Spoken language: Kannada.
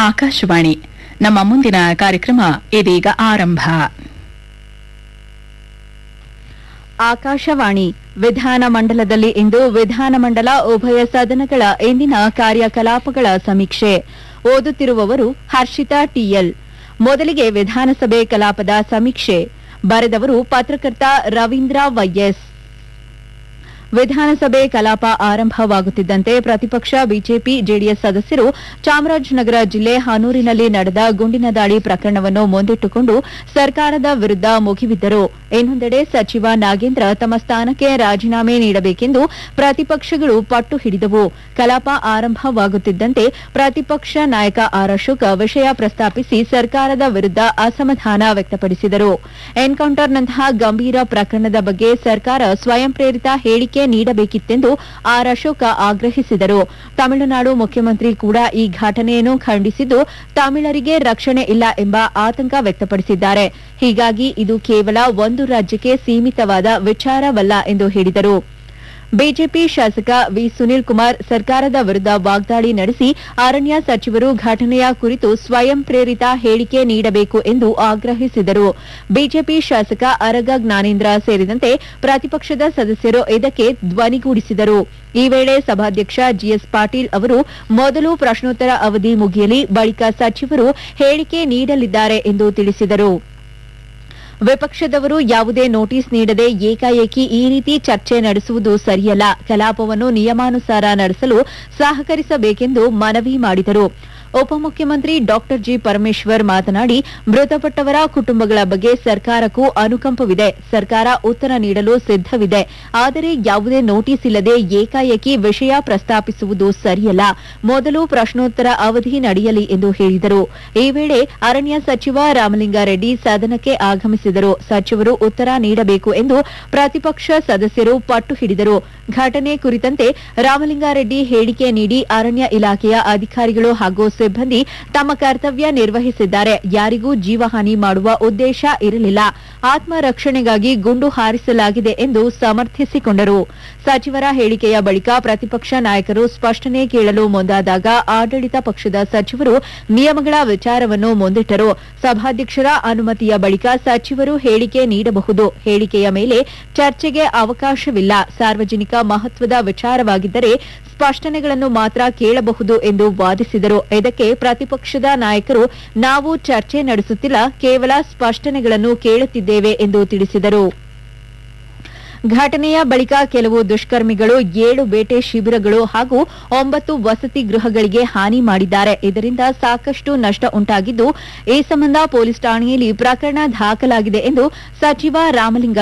ಆಕಾಶವಾಣಿ ನಮ್ಮ ಮುಂದಿನ ಕಾರ್ಯಕ್ರಮ ಇದೀಗ ಆರಂಭ ಆಕಾಶವಾಣಿ ವಿಧಾನಮಂಡಲದಲ್ಲಿ ಇಂದು ವಿಧಾನಮಂಡಲ ಉಭಯ ಸದನಗಳ ಇಂದಿನ ಕಾರ್ಯಕಲಾಪಗಳ ಸಮೀಕ್ಷೆ ಓದುತ್ತಿರುವವರು ಹರ್ಷಿತಾ ಟಿಎಲ್ ಮೊದಲಿಗೆ ವಿಧಾನಸಭೆ ಕಲಾಪದ ಸಮೀಕ್ಷೆ ಬರೆದವರು ಪತ್ರಕರ್ತ ರವೀಂದ್ರ ವೈಎಸ್ ವಿಧಾನಸಭೆ ಕಲಾಪ ಆರಂಭವಾಗುತ್ತಿದ್ದಂತೆ ಪ್ರತಿಪಕ್ಷ ಬಿಜೆಪಿ ಜೆಡಿಎಸ್ ಸದಸ್ಯರು ಚಾಮರಾಜನಗರ ಜಿಲ್ಲೆ ಹನೂರಿನಲ್ಲಿ ನಡೆದ ಗುಂಡಿನ ದಾಳಿ ಪ್ರಕರಣವನ್ನು ಮುಂದಿಟ್ಟುಕೊಂಡು ಸರ್ಕಾರದ ವಿರುದ್ಧ ಮುಗಿಬಿದ್ದರು ಇನ್ನೊಂದೆಡೆ ಸಚಿವ ನಾಗೇಂದ್ರ ತಮ್ಮ ಸ್ಥಾನಕ್ಕೆ ರಾಜೀನಾಮೆ ನೀಡಬೇಕೆಂದು ಪ್ರತಿಪಕ್ಷಗಳು ಪಟ್ಟು ಹಿಡಿದವು ಕಲಾಪ ಆರಂಭವಾಗುತ್ತಿದ್ದಂತೆ ಪ್ರತಿಪಕ್ಷ ನಾಯಕ ಆರ್ ಅಶೋಕ್ ವಿಷಯ ಪ್ರಸ್ತಾಪಿಸಿ ಸರ್ಕಾರದ ವಿರುದ್ಧ ಅಸಮಾಧಾನ ವ್ಯಕ್ತಪಡಿಸಿದರು ಎನ್ಕೌಂಟರ್ನಂತಹ ಗಂಭೀರ ಪ್ರಕರಣದ ಬಗ್ಗೆ ಸರ್ಕಾರ ಸ್ವಯಂ ಪ್ರೇರಿತ ಹೇಳಿಕೆ ನೀಡಬೇಕಿತ್ತೆಂದು ಆರ್ ಅಶೋಕ ಆಗ್ರಹಿಸಿದರು ತಮಿಳುನಾಡು ಮುಖ್ಯಮಂತ್ರಿ ಕೂಡ ಈ ಘಟನೆಯನ್ನು ಖಂಡಿಸಿದ್ದು ತಮಿಳರಿಗೆ ರಕ್ಷಣೆ ಇಲ್ಲ ಎಂಬ ಆತಂಕ ವ್ಯಕ್ತಪಡಿಸಿದ್ದಾರೆ ಹೀಗಾಗಿ ಇದು ಕೇವಲ ಒಂದು ರಾಜ್ಯಕ್ಕೆ ಸೀಮಿತವಾದ ವಿಚಾರವಲ್ಲ ಎಂದು ಹೇಳಿದರು ಬಿಜೆಪಿ ಶಾಸಕ ವಿ ಸುನೀಲ್ ಕುಮಾರ್ ಸರ್ಕಾರದ ವಿರುದ್ಧ ವಾಗ್ದಾಳಿ ನಡೆಸಿ ಅರಣ್ಯ ಸಚಿವರು ಘಟನೆಯ ಕುರಿತು ಸ್ವಯಂ ಪ್ರೇರಿತ ಹೇಳಿಕೆ ನೀಡಬೇಕು ಎಂದು ಆಗ್ರಹಿಸಿದರು ಬಿಜೆಪಿ ಶಾಸಕ ಅರಗ ಜ್ಞಾನೇಂದ್ರ ಸೇರಿದಂತೆ ಪ್ರತಿಪಕ್ಷದ ಸದಸ್ಯರು ಇದಕ್ಕೆ ಧ್ವನಿಗೂಡಿಸಿದರು ಈ ವೇಳೆ ಸಭಾಧ್ಯಕ್ಷ ಜಿಎಸ್ ಪಾಟೀಲ್ ಅವರು ಮೊದಲು ಪ್ರಶ್ನೋತ್ತರ ಅವಧಿ ಮುಗಿಯಲಿ ಬಳಿಕ ಸಚಿವರು ಹೇಳಿಕೆ ನೀಡಲಿದ್ದಾರೆ ಎಂದು ತಿಳಿಸಿದರು ವಿಪಕ್ಷದವರು ಯಾವುದೇ ನೋಟಿಸ್ ನೀಡದೆ ಏಕಾಏಕಿ ಈ ರೀತಿ ಚರ್ಚೆ ನಡೆಸುವುದು ಸರಿಯಲ್ಲ ಕಲಾಪವನ್ನು ನಿಯಮಾನುಸಾರ ನಡೆಸಲು ಸಹಕರಿಸಬೇಕೆಂದು ಮನವಿ ಮಾಡಿದರು ಉಪಮುಖ್ಯಮಂತ್ರಿ ಡಾಕ್ಟರ್ ಜಿ ಪರಮೇಶ್ವರ್ ಮಾತನಾಡಿ ಮೃತಪಟ್ಟವರ ಕುಟುಂಬಗಳ ಬಗ್ಗೆ ಸರ್ಕಾರಕ್ಕೂ ಅನುಕಂಪವಿದೆ ಸರ್ಕಾರ ಉತ್ತರ ನೀಡಲು ಸಿದ್ದವಿದೆ ಆದರೆ ಯಾವುದೇ ನೋಟಿಸ್ ಇಲ್ಲದೆ ಏಕಾಏಕಿ ವಿಷಯ ಪ್ರಸ್ತಾಪಿಸುವುದು ಸರಿಯಲ್ಲ ಮೊದಲು ಪ್ರಶ್ನೋತ್ತರ ಅವಧಿ ನಡೆಯಲಿ ಎಂದು ಹೇಳಿದರು ಈ ವೇಳೆ ಅರಣ್ಯ ಸಚಿವ ರಾಮಲಿಂಗಾರೆಡ್ಡಿ ಸದನಕ್ಕೆ ಆಗಮಿಸಿದರು ಸಚಿವರು ಉತ್ತರ ನೀಡಬೇಕು ಎಂದು ಪ್ರತಿಪಕ್ಷ ಸದಸ್ಯರು ಪಟ್ಟು ಹಿಡಿದರು ಘಟನೆ ಕುರಿತಂತೆ ರಾಮಲಿಂಗಾರೆಡ್ಡಿ ಹೇಳಿಕೆ ನೀಡಿ ಅರಣ್ಯ ಇಲಾಖೆಯ ಅಧಿಕಾರಿಗಳು ಹಾಗೂ ಸಿಬ್ಬಂದಿ ತಮ್ಮ ಕರ್ತವ್ಯ ನಿರ್ವಹಿಸಿದ್ದಾರೆ ಯಾರಿಗೂ ಜೀವಹಾನಿ ಮಾಡುವ ಉದ್ದೇಶ ಇರಲಿಲ್ಲ ಆತ್ಮರಕ್ಷಣೆಗಾಗಿ ಗುಂಡು ಹಾರಿಸಲಾಗಿದೆ ಎಂದು ಸಮರ್ಥಿಸಿಕೊಂಡರು ಸಚಿವರ ಹೇಳಿಕೆಯ ಬಳಿಕ ಪ್ರತಿಪಕ್ಷ ನಾಯಕರು ಸ್ಪಷ್ಟನೆ ಕೇಳಲು ಮುಂದಾದಾಗ ಆಡಳಿತ ಪಕ್ಷದ ಸಚಿವರು ನಿಯಮಗಳ ವಿಚಾರವನ್ನು ಮುಂದಿಟ್ಟರು ಸಭಾಧ್ಯಕ್ಷರ ಅನುಮತಿಯ ಬಳಿಕ ಸಚಿವರು ಹೇಳಿಕೆ ನೀಡಬಹುದು ಹೇಳಿಕೆಯ ಮೇಲೆ ಚರ್ಚೆಗೆ ಅವಕಾಶವಿಲ್ಲ ಸಾರ್ವಜನಿಕ ಮಹತ್ವದ ವಿಚಾರವಾಗಿದ್ದರೆ ಸ್ಪಷ್ಟನೆಗಳನ್ನು ಮಾತ್ರ ಕೇಳಬಹುದು ಎಂದು ವಾದಿಸಿದರು ಇದಕ್ಕೆ ಪ್ರತಿಪಕ್ಷದ ನಾಯಕರು ನಾವು ಚರ್ಚೆ ನಡೆಸುತ್ತಿಲ್ಲ ಕೇವಲ ಸ್ಪಷ್ಟನೆಗಳನ್ನು ಕೇಳುತ್ತಿದ್ದೇವೆ ಎಂದು ತಿಳಿಸಿದರು ಘಟನೆಯ ಬಳಿಕ ಕೆಲವು ದುಷ್ಕರ್ಮಿಗಳು ಏಳು ಬೇಟೆ ಶಿಬಿರಗಳು ಹಾಗೂ ಒಂಬತ್ತು ವಸತಿ ಗೃಹಗಳಿಗೆ ಹಾನಿ ಮಾಡಿದ್ದಾರೆ ಇದರಿಂದ ಸಾಕಷ್ಟು ನಷ್ಟ ಉಂಟಾಗಿದ್ದು ಈ ಸಂಬಂಧ ಪೊಲೀಸ್ ಠಾಣೆಯಲ್ಲಿ ಪ್ರಕರಣ ದಾಖಲಾಗಿದೆ ಎಂದು ಸಚಿವ ರಾಮಲಿಂಗ